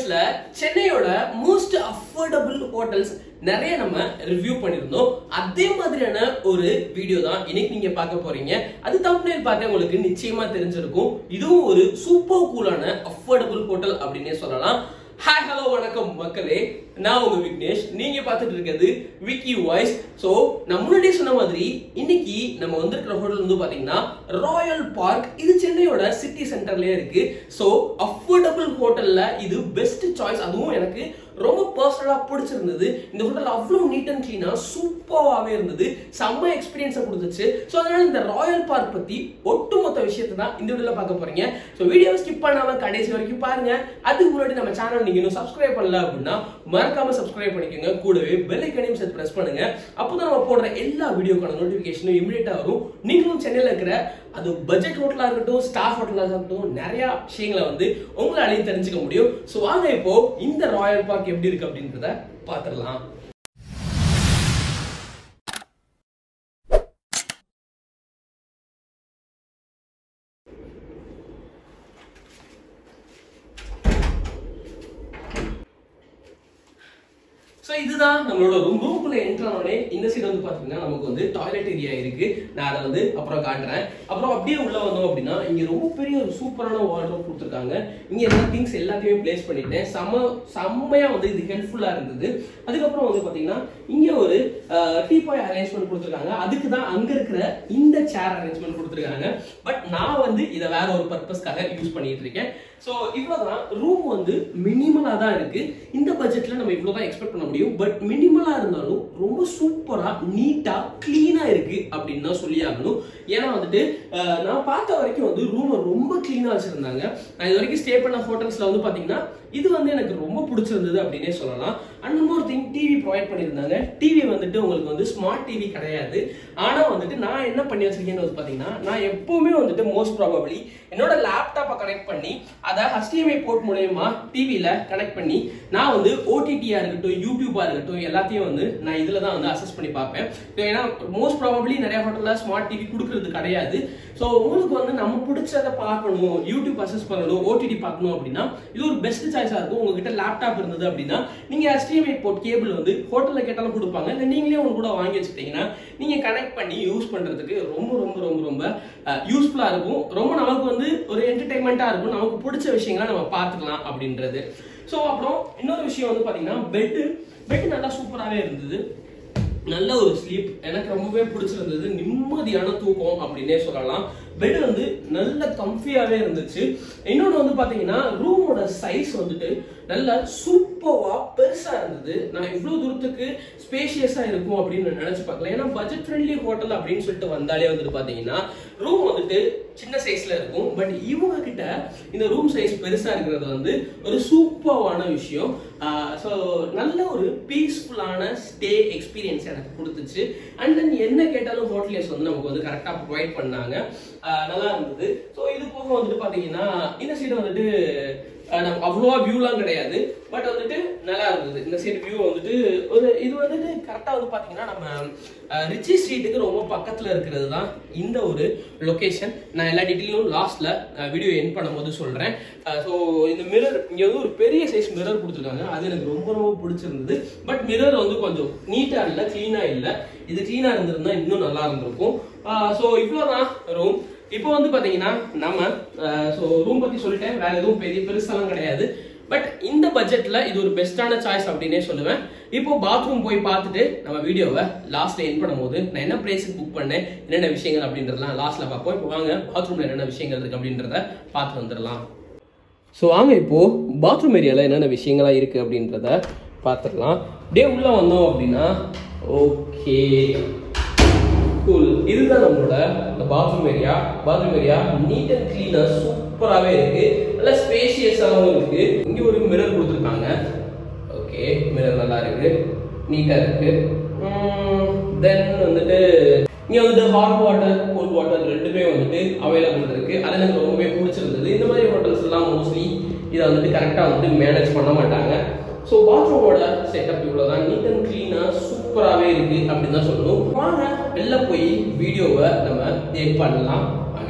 வீடியோஸ்ல சென்னையோட most affordable hotels நிறைய நம்ம ரிவ்யூ பண்ணியிருந்தோம் அதே மாதிரியான ஒரு வீடியோ தான் இன்னைக்கு நீங்க பார்க்க போறீங்க அது தம்ப்நெயில் பார்த்தா உங்களுக்கு நிச்சயமா தெரிஞ்சிருக்கும் இதுவும் ஒரு சூப்பர் கூலான அஃபோர்டபுள் ஹோட்டல் அப்படின்னே சொல்லலாம் ஹாய் ஹலோ வணக்கம் மக்களே நான் உங்க விக்னேஷ் நீங்க பார்த்துட்டு இருக்கிறது விக்கி வாய்ஸ் ஸோ நான் முன்னாடியே சொன்ன மாதிரி இன்னைக்கு நம்ம வந்திருக்கிற ஹோட்டல் வந்து பாத்தீங்கன்னா ராயல் பார்க் இது சென்னையோட சிட்டி சென்டர்லயே இருக்கு ஸோ அஃபோர்டபுள் ஹோட்டல்ல இது பெஸ்ட் சாய்ஸ் அதுவும் எனக்கு ரொம்ப பர்சனலா பிடிச்சிருந்தது இந்த ஹோட்டல் அவ்வளோ நீட் அண்ட் கிளீனா சூப்பராகவே இருந்தது செம்ம எக்ஸ்பீரியன்ஸை கொடுத்துச்சு ஸோ அதனால இந்த ராயல் பார்க் பத்தி ஒட்டுமொத்த விஷயத்தை தான் இந்த வீடியோல பார்க்க போறீங்க ஸோ வீடியோவை ஸ்கிப் பண்ணாம கடைசி வரைக்கும் பாருங்க அதுக்கு முன்னாடி நம்ம சேனல் நீங்க இன்னும் சப்ஸ்கிரைப் பண்ணல அப்படின்னா மறக்காம சப்ஸ்கிரைப் பண்ணிக்கோங்க கூடவே பெல் ஐக்கனையும் சேர்த்து பிரஸ் பண்ணுங்க அப்போதான் நம்ம போடுற எல்லா வீடியோக்கான நோட்டிஃபிகேஷனும் இமீடியட்டா வரும் நீங்களும் சென்னையில் இருக்கிற அது பட்ஜெட் ஹோட்டலா இருக்கட்டும் ஸ்டார் ஹோட்டலா இருக்கட்டும் நிறைய விஷயங்களை வந்து உங்களாலையும் தெரிஞ்சுக்க முடியும் ஸோ வாங்க இப்போ இந்த ராயல் பார்க் எப்படி இருக்கு அப்படின்றத பார்த்துடலாம் ஸோ இதுதான் நம்மளோட ரூம் ரூம்குள்ள என்ட்ரானோடனே இந்த சைடு வந்து பார்த்தீங்கன்னா நமக்கு வந்து டாய்லெட் ஏரியா இருக்கு நான் அதை வந்து அப்புறம் காட்டுறேன் அப்புறம் அப்படியே உள்ள வந்தோம் அப்படின்னா இங்க ரொம்ப பெரிய ஒரு சூப்பரான வார்ட்ரோப் கொடுத்துருக்காங்க இங்க என்ன திங்ஸ் எல்லாத்தையுமே பிளேஸ் பண்ணிட்டேன் செம்ம செம்மையா வந்து இது ஹெல்ப்ஃபுல்லா இருந்தது அதுக்கப்புறம் வந்து பாத்தீங்கன்னா இங்க ஒரு டீ பாய் அரேஞ்ச்மெண்ட் கொடுத்துருக்காங்க அதுக்கு தான் அங்க இருக்கிற இந்த சேர் அரேஞ்ச்மெண்ட் கொடுத்துருக்காங்க பட் நான் வந்து இதை வேற ஒரு பர்பஸ்க்காக யூஸ் பண்ணிட்டு இருக்கேன் ஸோ இவ்வளவுதான் ரூம் வந்து மினிமலா தான் இருக்கு இந்த பட்ஜெட்ல நம்ம இவ்வளவுதான் எக்ஸ்பெக்ட் பண்ண முடியும் பட் மினிமலா இருந்தாலும் ரொம்ப சூப்பரா நீட்டா கிளீனா இருக்கு அப்படின்னு தான் சொல்லி ஆகணும் ஏன்னா வந்துட்டு அஹ், நான் பார்த்த வரைக்கும் வந்து ரூமை ரொம்ப கிளீனா வச்சிருந்தாங்க நான் இது வரைக்கும் ஸ்டே பண்ண ஹோட்டல்ஸ்ல வந்து பாத்தீங்கன்னா இது வந்து எனக்கு ரொம்ப பிடிச்சிருந்தது அப்படின்னே சொல்லலாம் அண்ட் இன்னொரு திங் டிவி ப்ரொவைட் பண்ணியிருந்தாங்க டிவி வந்துட்டு உங்களுக்கு வந்து ஸ்மார்ட் டிவி கிடையாது ஆனா வந்துட்டு நான் என்ன பண்ணி வச்சிருக்கேன்னு வந்து பாத்தீங்கன்னா நான் எப்பவுமே வந்துட்டு மோஸ்ட் ப்ராபப்ளி என்னோட லேப்டாப்பை கனெக்ட் பண்ணி அதை HDMI போர்ட் மூலயமா டிவியில கனெக்ட் பண்ணி நான் வந்து ஓடிடியா இருக்கட்டும் யூடியூபா இருக்கட்டும் எல்லாத்தையும் வந்து நான் இதுல தான் வந்து அசஸ் பண்ணி பார்ப்பேன் So, ஏன்னா மோஸ்ட் ப்ராபப்ளி நிறைய ஹோட்டல்ல ஸ்மார்ட் டிவி கொடுக்கறது கிடையாது ஸோ உங்களுக்கு வந்து நம்ம பிடிச்சதை பார்க்கணும் யூடியூப் அசஸ் பண்ணணும் ஓடிடி பார்க்கணும் அப்படின்னா இது ஒரு பெஸ்ட் சாய்ஸா இருக்கும் உங்ககிட்ட லேப்டாப் இருந்தது அப்படின்னா நீங்க HDMI போர்ட் கேபிள் வந்து ஹோட்டல்ல கேட்டாலும் கொடுப்பாங்க இல்லை நீங்களே ஒன்று கூட வாங்கி வச்சுக்கிட்டீங்கன்னா நீங்க கனெக்ட் பண்ணி யூஸ் பண்றதுக்கு ரொம்ப ரொம்ப ரொம்ப ரொம்ப யூஸ்ஃபுல்லா இருக்கும் ரொம்ப நமக்கு வந்து ஒரு என்டர்டைன்மெண்ட்டா இருக்கும் நமக்கு பிடிச்ச விஷயங்களை நம்ம பார்த்துக்கலாம் அப்படின்றது ஸோ அப்புறம் இன்னொரு விஷயம் வந்து பாத்தீங்கன்னா பெட்டு பெட் நல்லா சூப்பராகவே இருந்தது நல்ல ஒரு ஸ்லீப் எனக்கு ரொம்பவே பிடிச்சிருந்தது நிம்மதியான தூக்கம் அப்படின்னே சொல்லலாம் பெட் வந்து நல்ல கம்ஃபியாவே இருந்துச்சு இன்னொன்று வந்து பாத்தீங்கன்னா ரூமோட சைஸ் வந்துட்டு நல்ல சூப்பர்வா பெருசா இருந்தது நான் இவ்வளவு தூரத்துக்கு ஸ்பேஷியஸா இருக்கும் அப்படின்னு நான் நினைச்சு பார்க்கல ஏன்னா பட்ஜெட் ஃப்ரெண்ட்லி ஹோட்டல் அப்படின்னு சொல்லிட்டு வந்தாலே வந்துட்டு பாத்தீங்கன்னா ரூம் வந்துட்டு சின்ன சைஸ்ல இருக்கும் பட் இவங்க கிட்ட இந்த ரூம் சைஸ் பெருசா இருக்கிறது வந்து ஒரு சூப்பர்வான விஷயம் ஸோ நல்ல ஒரு பீஸ்ஃபுல்லான ஸ்டே எக்ஸ்பீரியன்ஸ் எனக்கு கொடுத்துச்சு அண்ட் தென் என்ன கேட்டாலும் ஹோட்டலியர்ஸ் வந்து நமக்கு வந்து கரெக்டாக ப்ரொவைட் பண்ணாங்க ஆஹ் நல்லா இருந்தது ஸோ இது போக வந்துட்டு பார்த்தீங்கன்னா இந்த சைடு வந்துட்டு ஆஹ் நமக்கு அவ்வளோவா வியூலாம் கிடையாது பட் வந்துட்டு நல்லா இருந்தது இந்த சைடு வியூ வந்துட்டு ஒரு இது வந்துட்டு கரெக்டாக வந்து பார்த்தீங்கன்னா நம்ம ஆஹ் ரிச்சி ஸ்ட்ரீட்டுக்கு ரொம்ப பக்கத்தில் இருக்கிறது தான் இந்த ஒரு லொகேஷன் நான் எல்லா டீட்டெயிலும் லாஸ்ட்ல வீடியோ என் பண்ணும்போது சொல்கிறேன் ஸோ இந்த மிரர் இங்கே வந்து ஒரு பெரிய சைஸ் மிரர் கொடுத்துருக்காங்க அது எனக்கு ரொம்ப ரொம்ப பிடிச்சிருந்தது பட் மிரர் வந்து கொஞ்சம் நீட்டாக இல்லை க்ளீனாக இல்லை இது க்ளீனாக இருந்திருந்தா இன்னும் நல்லா இருந்திருக்கும் ஸோ இவ்வளோதான் ரூம் இப்போ வந்து பாத்தீங்கன்னா நம்ம ஸோ ரூம் பத்தி சொல்லிட்டேன் வேற எதுவும் பெரிய பெருசாலாம் கிடையாது பட் இந்த பட்ஜெட்ல இது ஒரு பெஸ்டான சாய்ஸ் அப்படின்னே சொல்லுவேன் இப்போ பாத்ரூம் போய் பார்த்துட்டு நம்ம வீடியோவை லாஸ்ட்ல என் பண்ணும்போது நான் என்ன பிளேஸுக்கு புக் பண்ணேன் என்னென்ன விஷயங்கள் அப்படின்றதெல்லாம் லாஸ்ட்ல பார்ப்போம் இப்போ வாங்க பாத்ரூம்ல என்னென்ன விஷயங்கள் இருக்கு அப்படின்றத பார்த்து வந்துடலாம் ஸோ வாங்க இப்போ பாத்ரூம் ஏரியாவில் என்னென்ன விஷயங்கள்லாம் இருக்கு அப்படின்றத பார்த்துடலாம் அப்படியே உள்ள வந்தோம் அப்படின்னா ஓகே கூல் இதுதான் நம்மளோட இந்த bathroom area bathroom area neat and கிளீனாக சூப்பராகவே இருக்கு நல்லா ஸ்பேஷியஸாகவும் இருக்கு இங்கே ஒரு மிரர் கொடுத்துருக்காங்க ஓகே மிரர் நல்லா இருக்கு நீட்டாக இருக்கு தென் வந்துட்டு இங்கே வந்துட்டு ஹாட் வாட்டர் கோல்ட் வாட்டர் ரெண்டுமே வந்துட்டு அவைலபிள் இருக்கு அது எனக்கு ரொம்பவே பிடிச்சிருந்தது இந்த மாதிரி ஹோட்டல்ஸ் எல்லாம் மோஸ்ட்லி இதை வந்துட்டு கரெக்டாக வந்துட்டு மேனேஜ் பண்ண மாட்டாங்க ஸோ பாத்ரூமோட செட்டப் இவ்வளோ தான் நீட் அண்ட் க்ளீனாக சூப்பராகவே இருக்கு அப்படின்னு தான் சொல்லணும் வாங்க வெளில போய் வீடியோவை நம்ம எட் பண்ணலாம் வாங்க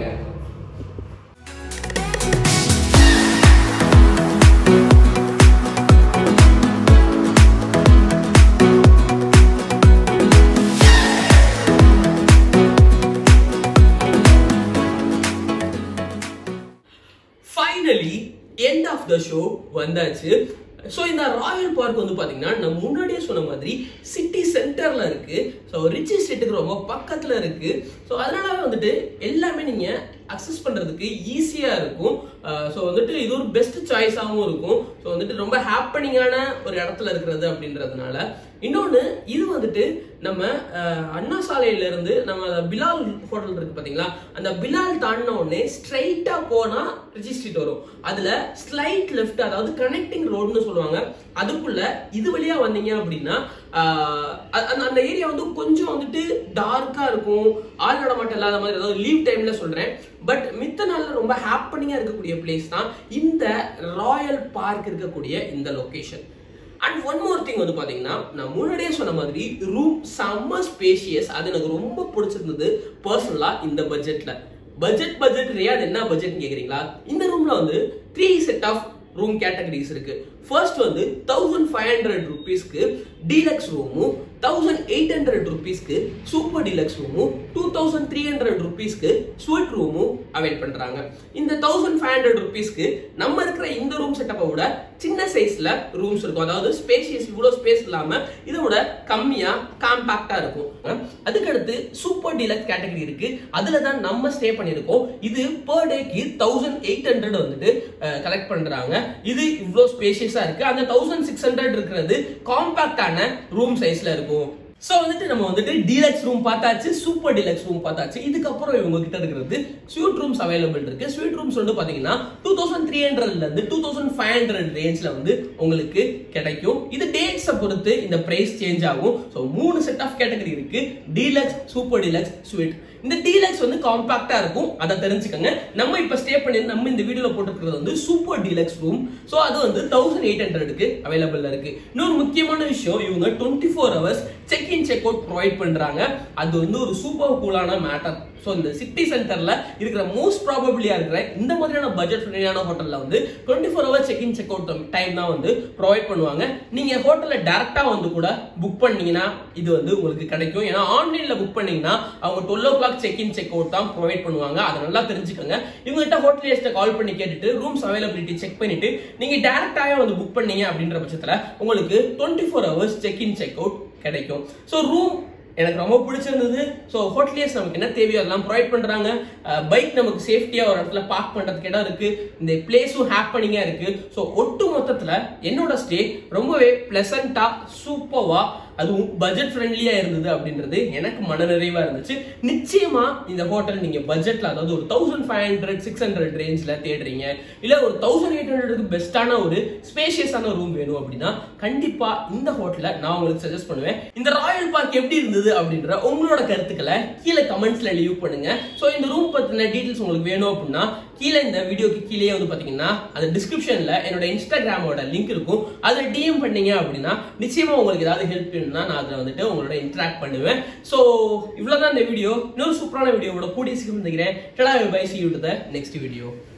finally end of the show வந்தாச்சு ஸோ இந்த ராயல் பார்க் வந்து பார்த்தீங்கன்னா நான் முன்னாடியே சொன்ன மாதிரி சிட்டி சென்டரில் இருக்கு ஸோ ரிச்சி ஸ்ட்ரீட்டுக்கு ரொம்ப பக்கத்தில் இருக்கு ஸோ அதனால வந்துட்டு எல்லாமே நீங்கள் அக்சஸ் பண்ணுறதுக்கு ஈஸியாக இருக்கும் ஸோ வந்துட்டு இது ஒரு பெஸ்ட் சாய்ஸாகவும் இருக்கும் ஸோ வந்துட்டு ரொம்ப ஹாப்பனிங்கான ஒரு இடத்துல இருக்கிறது அப்படின்றதுனால இன்னொன்று இது வந்துட்டு நம்ம அஹ், அண்ணா சாலையில இருந்து நம்ம பிலால் ஹோட்டல் இருக்கு பாத்தீங்களா அந்த பிலால் தாண்டின உடனே ஸ்ட்ரைட்டா போனா ரிச்சி ஸ்ட்ரீட் வரும் அதுல ஸ்லைட் லெஃப்ட் அதாவது கனெக்டிங் ரோடுன்னு சொல்லுவாங்க அதுக்குள்ள இது வழியா வந்தீங்க அப்படின்னா ஆஹ், அ- அந்த அந்த ஏரியா வந்து கொஞ்சம் வந்துட்டு டார்க்கா இருக்கும் ஆள் நடமாட்டம் இல்லாத மாதிரி அதாவது லீவ் டைம்ல சொல்றேன் பட் மித்த நாள்ல ரொம்ப ஹாப்பனிங்கா இருக்கக்கூடிய பிளேஸ் தான் இந்த ராயல் பார்க் இருக்கக்கூடிய இந்த location and one more thing வந்து பாத்தீங்கன்னா நான் முன்னாடியே சொன்ன மாதிரி ரூம் செம்ம ஸ்பேஷியஸ் அது எனக்கு ரொம்ப பிடிச்சிருந்தது பர்சனலா இந்த பட்ஜெட்ல பட்ஜெட் பட்ஜெட் ரியாத் என்ன பட்ஜெட் கேக்குறீங்களா இந்த ரூம்ல வந்து three set of room categories இருக்கு ஃபர்ஸ்ட் வந்து தௌசண்ட் ஃபைவ் ஹண்ட்ரட் ருபீஸ்க்கு டீலக்ஸ் ரூமும் தௌசண்ட் எயிட் ஹண்ட்ரட் ருபீஸ்க்கு சூப்பர் டீலக்ஸ் ரூமும் டூ தௌசண்ட் த்ரீ ஹண்ட்ரட் ருபீஸ்க்கு ஸ்வீட் ரூமும் அவைல் பண்றாங்க இந்த தௌசண்ட் ஃபைவ் ஹண்ட்ரட் ருபீஸ்க்கு நம்ம இருக்கிற இந்த ரூம் செட்டப்பை விட சின்ன சைஸ்ல ரூம்ஸ் இருக்கும் அதாவது ஸ்பேஷியஸ் இவ்வளவு ஸ்பேஸ் இல்லாம இதை விட கம்மியா காம்பாக்டா இருக்கும் அதுக்கடுத்து சூப்பர் டீலக்ஸ் கேட்டகரி இருக்கு அதுல தான் நம்ம ஸ்டே பண்ணியிருக்கோம் இது பர் டேக்கு தௌசண்ட் எயிட் ஹண்ட்ரட் வந்துட்டு கலெக்ட் பண்றாங்க இது இவ்வளோ ஸ்பேஷியஸா இருக்கு அந்த தௌசண்ட் சிக்ஸ் ஹண்ட்ரட் இருக்கிறது காம்பாக்டான ரூம் சைஸ்ல இருக்கும் சோ வந்துட்டு நம்ம வந்துட்டு டீலக்ஸ் ரூம் பார்த்தாச்சு சூப்பர் டீலக்ஸ் ரூம் பார்த்தாச்சு இதுக்கப்புறம் இவங்க கிட்ட இருக்கிறது ஸ்வீட் ரூம்ஸ் அவைலபிள் இருக்கு ஸ்வீட் ரூம்ஸ் வந்து பாத்தீங்கன்னா டூ தௌசண்ட் த்ரீ ஹண்ட்ரட்ல இருந்து டூ தௌசண்ட் ஃபைவ் ஹண்ட்ரட் ரேஞ்ச்ல வந்து உங்களுக்கு கிடைக்கும் இது டேட்ஸை பொறுத்து இந்த பிரைஸ் சேஞ்ச் ஆகும் ஸோ மூணு செட் ஆஃப் கேட்டகரி இருக்கு டீலக்ஸ் சூப்பர் டீலக்ஸ் ஸ்வீட் இந்த டீலக்ஸ் வந்து காம்பாக்டா இருக்கும் அதை தெரிஞ்சுக்கங்க நம்ம இப்ப ஸ்டே பண்ணி நம்ம இந்த வீடியோல போட்டுருக்கிறது வந்து சூப்பர் டீலக்ஸ் ரூம் ஸோ அது வந்து தௌசண்ட் எயிட் ஹண்ட்ரடுக்கு அவைலபிள் இருக்கு இன்னொரு முக்கியமான விஷயம் இவங்க twenty four hours check in check out provide பண்றாங்க அது வந்து ஒரு சூப்பர் கூலான மேட்டர் ஸோ இந்த சிட்டி சென்டர்ல இருக்கிற மோஸ்ட் ப்ராபபிளியா இருக்கிற இந்த மாதிரியான பட்ஜெட் ஃப்ரெண்ட்லியான ஹோட்டல்ல வந்து twenty four hour check in check out time தான் வந்து ப்ரொவைட் பண்ணுவாங்க நீங்க ஹோட்டல்ல டேரக்டா வந்து கூட புக் பண்ணீங்கன்னா இது வந்து உங்களுக்கு கிடைக்கும் ஏன்னா ஆன்லைன்ல புக் பண்ணீங்கன்னா அவங்க twelve o'clock check in check out தான் ப்ரொவைட் பண்ணுவாங்க அதை நல்லா தெரிஞ்சுக்கோங்க இவங்ககிட்ட ஹோட்டலியர்ஸ்ட கால் பண்ணி கேட்டுட்டு ரூம்ஸ் அவைலபிலிட்டி செக் பண்ணிட்டு நீங்க டேரக்டாவே வந்து புக் பண்ணீங்க அப்படின்ற பட்சத்துல உங்களுக்கு twenty four hours check in check out கிடைக்கும் ஸோ ரூம் எனக்கு ரொம்ப பிடிச்சிருந்தது ஸோ ஹோட்டலியர்ஸ் நமக்கு என்ன தேவையோ அதெல்லாம் ப்ரொவைட் பண்றாங்க பைக் நமக்கு சேஃப்டியா ஒரு இடத்துல பார்க் பண்றதுக்கு இடம் இருக்கு இந்த பிளேஸும் ஹாப்பனிங்கா இருக்கு ஸோ ஒட்டு மொத்தத்துல என்னோட ஸ்டே ரொம்பவே பிளசண்டா சூப்பர்வா அதுவும் பட்ஜெட் ஃப்ரெண்ட்லியா இருந்தது அப்படின்றது எனக்கு மனநிறைவா இருந்துச்சு நிச்சயமா இந்த ஹோட்டல் நீங்க பட்ஜெட்ல அதாவது ஒரு thousand five hundred six hundred ரேஞ்ச்ல தேடுறீங்க இல்ல ஒரு தௌசண்ட் எயிட் ஹண்ட்ரடுக்கு பெஸ்டான ஒரு ஸ்பேஷியஸான ரூம் வேணும் அப்படின்னா கண்டிப்பா இந்த ஹோட்டலை நான் உங்களுக்கு சஜஸ்ட் பண்ணுவேன் இந்த ராயல் பார்க் எப்படி இருந்தது அப்படின்ற உங்களோட கருத்துக்களை கீழே கமெண்ட்ஸ்ல லீவ் பண்ணுங்க ஸோ இந்த ரூம் பத்தின டீடைல்ஸ் உங்களுக்கு வேணும் அப்படின்னா கீழே இந்த வீடியோக்கு கீழே வந்து பாத்தீங்கன்னா அந்த டிஸ்கிரிப்ஷன்ல என்னோட இன்ஸ்டாகிராமோட லிங்க் இருக்கும் அதில் டிஎம் பண்ணீங்க அப்படின்னா நிச்சயமா உங்களுக்கு ஏதாவது ஹெல்ப் வேணும்னா நான் அதில் வந்துட்டு உங்களோட இன்டராக்ட் பண்ணுவேன் ஸோ இவ்வளவுதான் இந்த வீடியோ இன்னொரு சூப்பரான வீடியோவோட கூடிய சீக்கிரம் நினைக்கிறேன் bye see you to the next video